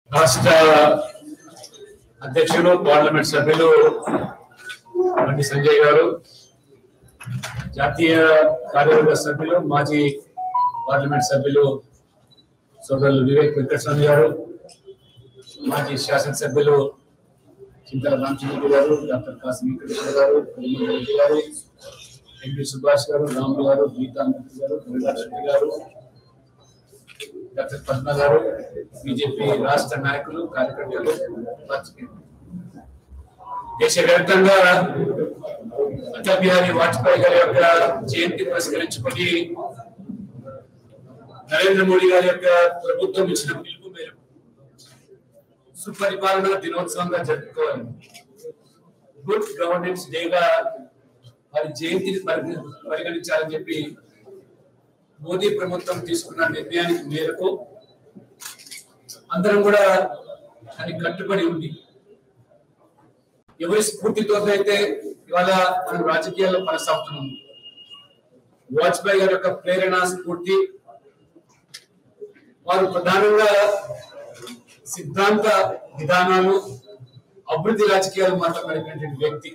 రాష్ట్ర అధ్యక్షులు పార్లమెంట్ సభ్యులు బండి సంజయ్ గారు జాతీయ కార్యవర్గ సభ్యులు మాజీ పార్లమెంట్ సభ్యులు సోదరులు వివేక్ వెంకటస్వామి గారు మాజీ శాసనసభ్యులు చింతల రామచంద్ర గారు డాక్టర్ కాసిం వెంకటేశ్వర గారు కొమ్మిది రెడ్డి గారు ఎంపీ సుభాష్ గారు రాములు గారు గీతామూర్తి గారు కవితా శెట్టి గారు డాక్టర్ పద్మ గారు బీజేపీ రాష్ట్ర నాయకులు కార్యకర్తలు పార్టిసిపేట్ దేశవ్యాప్తంగా అటల్ బిహారీ వాజ్పేయి గారి యొక్క జయంతి పురస్కరించుకొని నరేంద్ర మోడీ గారి యొక్క ప్రభుత్వం ఇచ్చిన పిలుపు మేరకు సుపరిపాలన దినోత్సవంగా జరుపుకోవాలి గుడ్ గవర్నెన్స్ డేగా వారి జయంతిని పరిగ- పరిగణించాలని చెప్పి మోదీ ప్రభుత్వం తీసుకున్న నిర్ణయానికి మేరకు అందరం కూడా దానికి కట్టుబడి ఉంది ఎవరి స్ఫూర్తితో అయితే ఇవాళ మనం రాజకీయాల్లో కొనసాగుతున్నాం వాజ్పేయి గారి యొక్క ప్రేరణ స్ఫూర్తి వారు ప్రధానంగా సిద్ధాంత విధానాలు అభివృద్ధి రాజకీయాలు మాట్లాడినటువంటి వ్యక్తి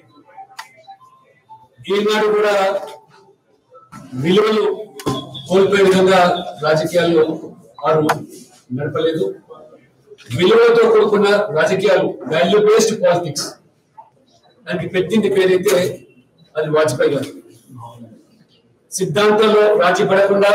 ఈనాడు కూడా విలువలు కోల్పోయే విధంగా రాజకీయాలు వారు నడపలేదు విలువలతో కూడుకున్న రాజకీయాలు వాల్యూ బేస్డ్ పాలిటిక్స్ దానికి పెట్టింది పేరైతే అది వాజ్పేయి గారు సిద్ధాంతంలో రాజీ పడకుండా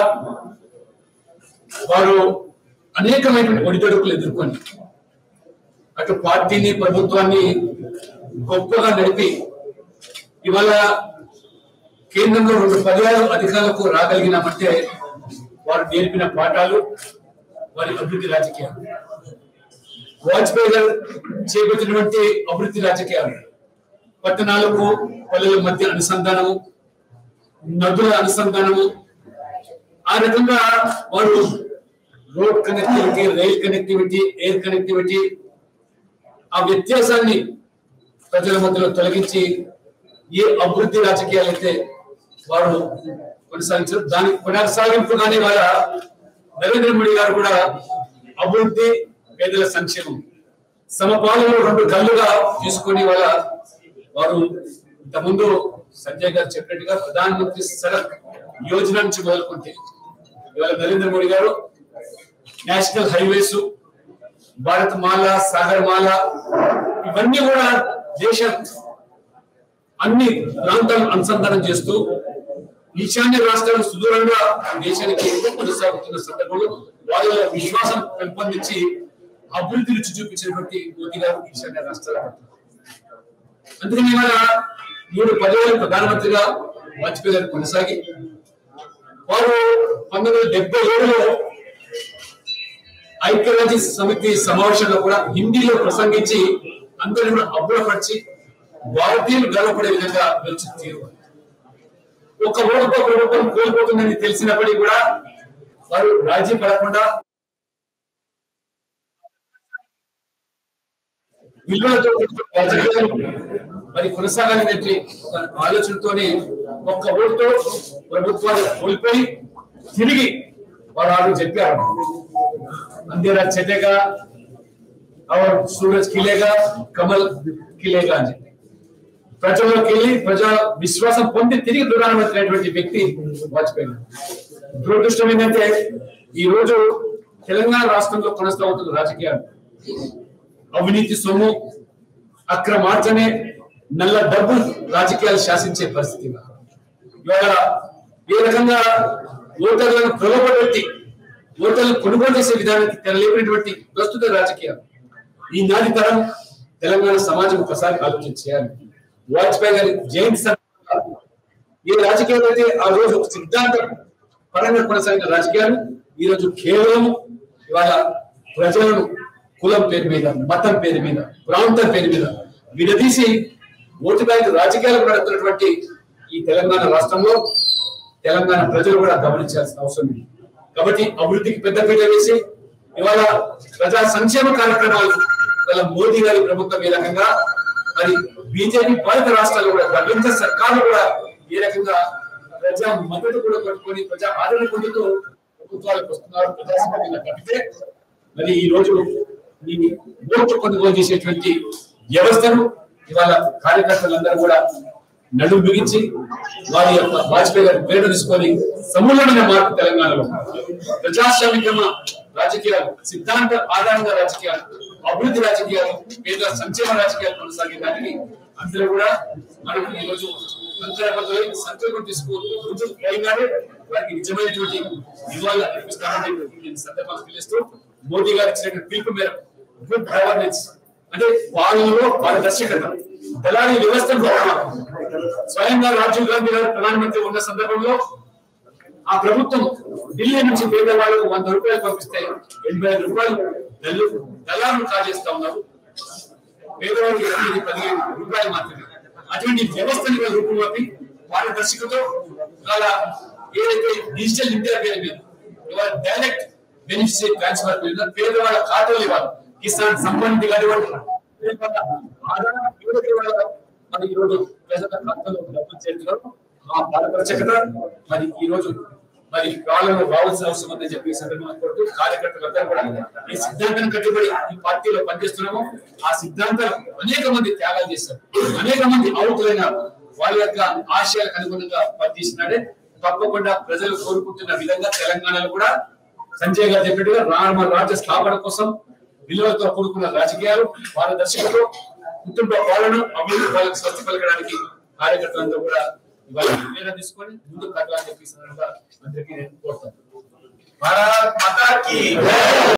వారు అనేకమైనటువంటి ఒడిదొడుకులు ఎదుర్కొని అటు పార్టీని ప్రభుత్వాన్ని గొప్పగా నడిపి ఇవాళ కేంద్రంలో రెండు పర్యాలు అధికారులకు రాగలిగినామంటే వారు నేర్పిన పాఠాలు వారి అభివృద్ధి రాజకీయాలు వాజ్పేయి గారు చేపట్టినటువంటి అభివృద్ధి రాజకీయాలు పట్టణాలకు పల్లెల మధ్య అనుసంధానము నదుల అనుసంధానము ఆ రకంగా వారు road connectivity rail connectivity air connectivity ఆ వ్యత్యాసాన్ని ప్రజల మధ్యలో తొలగించి ఏ అభివృద్ధి రాజకీయాలు అయితే వారు కొనసాగించారు దానికి కొనసాగింపుగానే వాళ్ళ నరేంద్ర మోడీ గారు కూడా అభివృద్ధి పేదల సంక్షేమం సమపాలనలో రెండు కళ్ళుగా తీసుకొని వాళ్ళ వారు ఇంతకుముందు సంజయ్ గారు చెప్పినట్టుగా ప్రధాన మంత్రి సడక్ యోజన నుంచి మొదలుకుంటే ఇవాళ నరేంద్ర మోడీ గారు national highways Bharatmala Sagarmala ఇవన్నీ కూడా దేశ అన్ని ప్రాంతాలను అనుసంధానం చేస్తూ ఈశాన్య రాష్ట్రాలు సుదూరంగా దేశానికి ఎక్కువ కొనసాగుతున్న సందర్భంలో వాళ్ళ విశ్వాసం పెంపొందించి అభివృద్ధి రుచి చూపించినటువంటి మోదీ గారు ఈశాన్య రాష్ట్రాల పట్ల. అందుకని ఇవాళ మూడు పదవులు ప్రధానమంత్రిగా వాజ్పేయి గారు కొనసాగి వారు పంతొమ్మిది వందల డెబ్బై ఏడులో ఐక్యరాజ్య సమితి సమావేశంలో కూడా హిందీలో ప్రసంగించి అందరిని కూడా అబ్బురపరిచి భారతీయులు గర్వపడే విధంగా వెలిచి ఒక ఓటుతో ప్రభుత్వం కోల్పోతుందని తెలిసినప్పటికీ కూడా వారు రాజీ పడకుండా విలువలతో కూడిన రాజకీయాలు మరి కొనసాగాలనే ఒక ఆలోచనతోనే ఒక్క ఓటుతో ప్రభుత్వాలు కోల్పోయి తిరిగి వారు ఆరు చెప్పారు అందేరా చెడ్డగా और सूरज खिलेगा కమల్ ఖిలేగా అని చెప్పి ప్రజల్లోకి వెళ్ళి ప్రజా విశ్వాసం పొంది తిరిగి ప్రధానమంత్రి అయినటువంటి వ్యక్తి వాజ్పేయి గారు. దురదృష్టం ఏంటంటే ఈ రోజు తెలంగాణ రాష్ట్రంలో కొనసాగుతున్న రాజకీయాలు అవినీతి సొమ్ము అక్రమార్జనే నల్ల డబ్బు రాజకీయాలు శాసించే పరిస్థితి ఇవాళ ఏ రకంగా ఓటర్లను ప్రలోభపెట్టి ఓటర్లను కొనుగోలు చేసే విధానానికి తెరలేపినటువంటి ప్రస్తుత రాజకీయాలు ఈనాటి తరం తెలంగాణ సమాజం ఒకసారి ఆలోచన చేయాలి వాజ్పేయి గారి జయంతి సందర్భంగా ఏ రాజకీయాలు అయితే ఆ రోజు ఒక సిద్ధాంత పరంగా కొనసాగిన రాజకీయాలు ఈ రోజు కేవలం ఇవాళ ప్రజలను కులం పేరు మీద మతం పేరు మీద ప్రాంతం పేరు మీద విడదీసి ఓటు బ్యాంక్ రాజకీయాలు నడుతున్నటువంటి ఈ తెలంగాణ రాష్ట్రంలో తెలంగాణ ప్రజలు కూడా గమనించాల్సిన అవసరం ఉంది కాబట్టి అభివృద్ధికి పెద్దపీట వేసి ఇవాళ ప్రజా సంక్షేమ కార్యక్రమాలు ఇవాళ మోదీ గారి ప్రభుత్వం ఏ రకంగా మరి బీజేపీ పాలిత రాష్ట్రాలు కూడా గమనించే సర్కార్లు కూడా ఏ రకంగా ప్రజా మద్దతు కూడా పట్టుకొని ప్రజా ఆదరణ పొందుతూ ప్రభుత్వాలకు వస్తున్నారు ప్రజాస్వామ్యంగా కట్టితే మరి ఈ రోజు ఈ ఓట్లు కొనుగోలు చేసేటువంటి వ్యవస్థను ఇవాళ కార్యకర్తలందరూ కూడా నడుము బిగించి వారి యొక్క వాజ్పేయి గారి పేరు తీసుకొని సమూలమైన మార్పు తెలంగాణలో ప్రజాస్వామికమ రాజకీయాలు సిద్ధాంత ఆధారంగా రాజకీయాలు అభివృద్ధి రాజకీయాలు పేద సంక్షేమ రాజకీయాలు కొనసాగడానికి అందరూ కూడా మనం ఈరోజు అంతర్గతమై సంకల్పం తీసుకుని ముందుకు పోయినారే వారికి నిజమైనటువంటి నివాళులు అర్పిస్తామని నేను సందర్భంగా పిలుస్తూ మోదీ గారు ఇచ్చినటువంటి పిలుపు మేరకు గుడ్ గవర్నెన్స్ అంటే పాలనలో పారదర్శకత దళారీ వ్యవస్థను స్వయంగా రాజీవ్ గాంధీ గారు ప్రధానమంత్రి ఉన్న సందర్భంలో ఆ ప్రభుత్వం ఢిల్లీ నుంచి పేదవాళ్ళకు వంద రూపాయలు పంపిస్తే ఎనభై ఐదు రూపాయలు దళ- దళారులు కాజేస్తా ఉన్నారు పేదవాళ్ళకి ఇది పదిహేను రూపాయలు మాత్రమే అటువంటి వ్యవస్థని వీళ్ళు రూపంలోకి పారదర్శకతో ఇవాళ ఏదైతే డిజిటల్ ఇండియా పేరు మీద ఇవాళ డైరెక్ట్ బెనిఫిషియరీ ట్రాన్స్ఫర్ మీద పేదవాళ్ళ ఖాతాలు ఇవ్వాలి కిసాన్ సంబంధిత కానివ్వండి పేదవాళ్ళ ఆధార ఏదైతే వాళ్ళ మరి ఈ రోజు ప్రజల ఖాతాలో డబ్బులు చేతున్నారు ఆ పారదర్శకత మరి ఈ రోజు మరి వాళ్ళలో రావాల్సిన అవసరం ఉందని చెప్పి ఈ సందర్భంగా కోరుతూ కార్యకర్తలందరూ కూడా ఈ సిద్ధాంతాన్ని కట్టుబడి ఈ పార్టీలో పనిచేస్తున్నాము ఆ సిద్ధాంతాలు అనేక మంది త్యాగాలు చేస్తారు అనేక మంది అవుతులైన వాళ్ళ యొక్క ఆశయాలకు అనుగుణంగా పనిచేసినాడే తప్పకుండా ప్రజలు కోరుకుంటున్న విధంగా తెలంగాణలో కూడా సంజయ్ గారు చెప్పినట్టుగా రామ రాజ్య స్థాపన కోసం విలువలతో కూడుకున్న రాజకీయాలు పారదర్శకతో కుటుంబ పాలన అభివృద్ధి వాళ్ళకి స్వస్తి పలకడానికి కార్యకర్తలందరూ కూడా ఇవాళ నిర్ణయం తీసుకొని ముందుకు కట్టాలని చెప్పి ఈ సందర్భంగా అందరికీ నేను కోరుతాను భారత్ మాతా కీ